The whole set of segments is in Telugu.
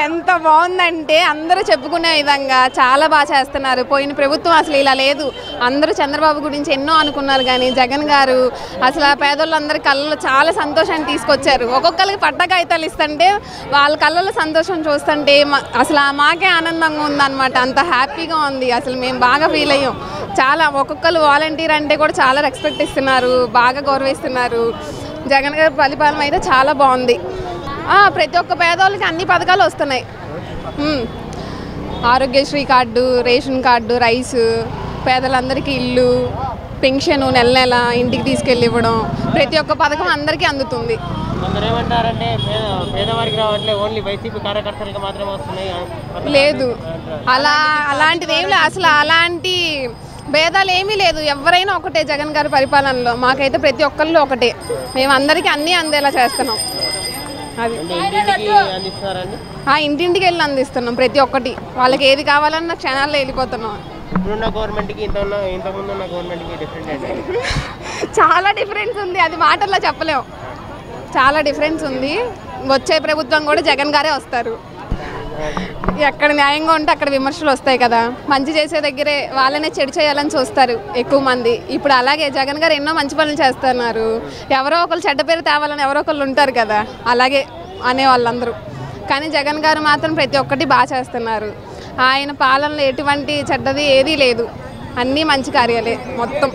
ఎంత బాగుందంటే అందరూ చెప్పుకునే విధంగా చాలా బాగా చేస్తున్నారు పోయిన ప్రభుత్వం అసలు ఇలా లేదు అందరూ చంద్రబాబు గురించి ఎన్నో అనుకున్నారు కానీ జగన్ గారు అసలు ఆ పేదోళ్ళందరి కళ్ళలో చాలా సంతోషాన్ని తీసుకొచ్చారు ఒక్కొక్కరికి పట్ట కాగితాలు ఇస్తుంటే వాళ్ళ కళ్ళలో సంతోషం చూస్తుంటే మా- అసలు ఆ మాకే ఆనందంగా ఉందన్నమాట అంత హ్యాపీగా ఉంది అసలు మేము బాగా ఫీల్ అయ్యాం చాలా ఒక్కొక్కరు వాలంటీర్ అంటే కూడా చాలా రెస్పెక్ట్ ఇస్తున్నారు బాగా గౌరవిస్తున్నారు జగన్ గారి పరిపాలన అయితే చాలా బాగుంది ఆ, ప్రతి ఒక్క పేదవాళ్ళకి అన్ని పథకాలు వస్తున్నాయి ఉమ్. Aarogyasri card ration card rice పేదలందరికీ ఇల్లు పెన్షన్ నెల నెల ఇంటికి తీసుకెళ్ళి ఇవ్వడం ప్రతి ఒక్క పథకం అందరికీ అందుతుంది కొందరు ఏమంటారంటే పేద పేదవారికి రావట్లే ఓన్లీ వైసీపీ కార్యకర్తలకు మాత్రమే వస్తున్నాయి అంటారు. లేదు అలా అలాంటిది ఏం లేదు అసలు అలాంటి భేదాలు ఏమీ లేదు ఎవరైనా ఒకటే జగన్ గారి పరిపాలనలో మాకైతే ప్రతి ఒక్కళ్ళు ఒకటే మేము అందరికీ అన్నీ అందేలా చేస్తున్నాం అది అంటే ఇంటింటికి అందిస్తున్నారండి ఆ ఇంటింటికి వెళ్ళి అందిస్తున్నాం ప్రతి ఒక్కటి వాళ్ళకి ఏది కావాలన్న క్షణాల్లో వెళ్ళిపోతున్నాం ఇప్పుడున్న గవర్నమెంట్కి ఇంత ఉన్న ఇంతకుముందు ఉన్న గవర్నమెంట్కి డిఫరెంట్ ఏంటి చాలా డిఫరెన్స్ ఉంది అది మాటల్లో చెప్పలేం చాలా డిఫరెన్స్ ఉంది వచ్చే ప్రభుత్వం కూడా జగన్ గారే వస్తారు ఎక్కడ న్యాయంగా ఉంటే అక్కడ విమర్శలు వస్తాయి కదా మంచి చేసే దగ్గరే వాళ్ళనే చెడు చేయాలని చూస్తారు ఎక్కువ మంది ఇప్పుడు అలాగే జగన్ గారు ఎన్నో మంచి పనులు చేస్తున్నారు ఎవరో ఒకరు చెడ్డ పేరు తేవాలని ఎవరో ఒకళ్ళు ఉంటారు కదా అలాగే అనే వాళ్ళందరూ కానీ జగన్ గారు మాత్రం ప్రతి ఒక్కటి బాగా చేస్తున్నారు ఆయన పాలనలో ఎటువంటి చెడ్డది ఏదీ లేదు అన్నీ మంచి కార్యాలే మొత్తం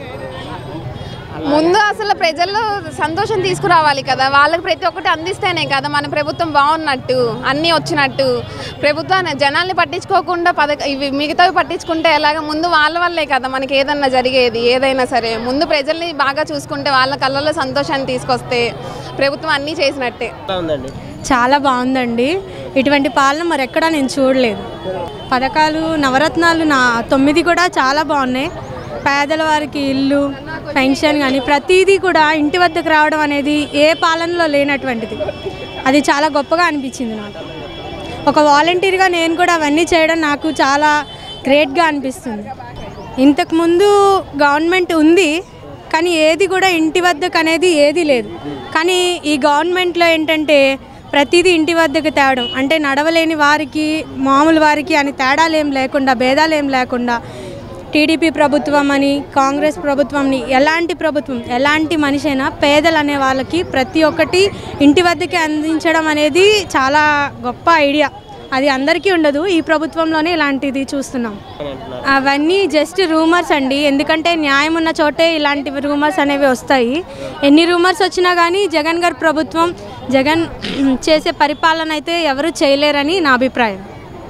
ముందు అసలు ప్రజల్లో సంతోషం తీసుకురావాలి కదా వాళ్ళకి ప్రతి ఒక్కటి అందిస్తేనే కదా మన ప్రభుత్వం బాగున్నట్టు అన్నీ వచ్చినట్టు ప్రభుత్వాన్ని జనాల్ని పట్టించుకోకుండా పథక ఇవి మిగతావి పట్టించుకుంటే ఎలాగ ముందు వాళ్ళ వల్లే కదా మనకి ఏదన్నా జరిగేది ఏదైనా సరే ముందు ప్రజల్ని బాగా చూసుకుంటే వాళ్ళ కళ్ళల్లో సంతోషాన్ని తీసుకొస్తే ప్రభుత్వం అన్నీ చేసినట్టే ఎలా ఉందండి చాలా బాగుందండి ఇటువంటి పాలన మరి ఎక్కడా నేను చూడలేదు పథకాలు నవరత్నాలు నా తొమ్మిది కూడా చాలా బాగున్నాయి పేదల వారికి ఇల్లు పెన్షన్ కానీ ప్రతిదీ కూడా ఇంటి వద్దకు రావడం అనేది ఏ పాలనలో లేనటువంటిది అది చాలా గొప్పగా అనిపించింది నాకు ఒక వాలంటీర్గా నేను కూడా అవన్నీ చేయడం నాకు చాలా గ్రేట్గా అనిపిస్తుంది ఇంతకుముందు గవర్నమెంట్ ఉంది కానీ ఏది కూడా ఇంటి వద్దకు అనేది ఏది లేదు కానీ ఈ గవర్నమెంట్లో ఏంటంటే ప్రతిదీ ఇంటి వద్దకు తేవడం అంటే నడవలేని వారికి మామూలు వారికి అని తేడాలు ఏం లేకుండా భేదాలు ఏం లేకుండా టీడీపీ ప్రభుత్వం అని కాంగ్రెస్ ప్రభుత్వంని ఎలాంటి ప్రభుత్వం ఎలాంటి మనిషి అయినా పేదలు అనే వాళ్ళకి ప్రతి ఒక్కటి ఇంటి వద్దకే అందించడం అనేది చాలా గొప్ప ఐడియా అది అందరికీ ఉండదు ఈ ప్రభుత్వంలోనే ఇలాంటిది చూస్తున్నాం అని అంటున్నారు అవన్నీ జస్ట్ రూమర్స్ అండి ఎందుకంటే న్యాయం ఉన్న చోటే ఇలాంటి రూమర్స్ అనేవి వస్తాయి ఎన్ని రూమర్స్ వచ్చినా కానీ జగన్ గారి ప్రభుత్వం జగన్ చేసే పరిపాలన అయితే ఎవరు చేయలేరని నా అభిప్రాయం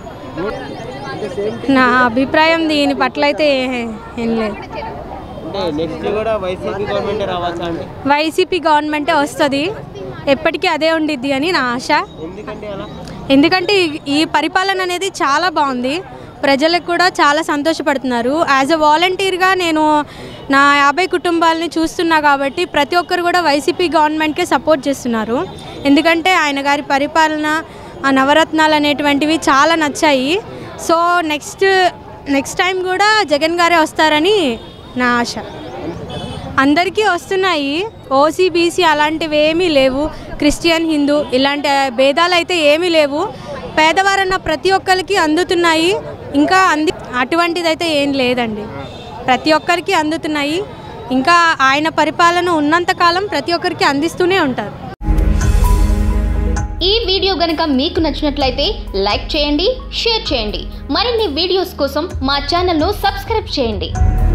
నా అభిప్రాయం దీని పట్ల అయితే ఏం లేదు అంటే నెక్స్ట్ కూడా వైసీపీ గవర్నమెంట్ రావచ్చా అండి వైసీపీ గవర్నమెంటే వస్తుంది ఎప్పటికీ అదే ఉండిద్ది అని నా ఆశ ఎందుకంటే అలా ఎందుకంటే ఈ- ఈ పరిపాలన అనేది చాలా బాగుంది ప్రజలకు కూడా చాలా సంతోషపడుతున్నారు యాజ్ ఎ వాలంటీర్గా నేను నా యాభై కుటుంబాలని చూస్తున్నా కాబట్టి ప్రతి ఒక్కరు కూడా వైసీపీ గవర్నమెంట్కే సపోర్ట్ చేస్తున్నారు ఎందుకంటే ఆయన గారి పరిపాలన ఆ నవరత్నాలు అనేటువంటివి చాలా నచ్చాయి సో నెక్స్ట్ నెక్స్ట్ టైం కూడా జగన్ గారే వస్తారని నా ఆశ అందరికీ వస్తున్నాయి ఓసీ బీసీ అలాంటివి ఏమీ లేవు క్రిస్టియన్ హిందూ ఇలాంటి భేదాలు అయితే ఏమీ లేవు పేదవారన్న ప్రతి ఒక్కరికి అందుతున్నాయి ఇంకా అంది అటువంటిదైతే ఏం లేదండి ప్రతి ఒక్కరికి అందుతున్నాయి ఇంకా ఆయన పరిపాలన ఉన్నంతకాలం ప్రతి ఒక్కరికి అందిస్తూనే ఉంటారు ఈ వీడియో గనుక మీకు నచ్చినట్లయితే లైక్ చేయండి షేర్ చేయండి మరిన్ని వీడియోస్ కోసం మా ఛానల్ను సబ్స్క్రైబ్ చేయండి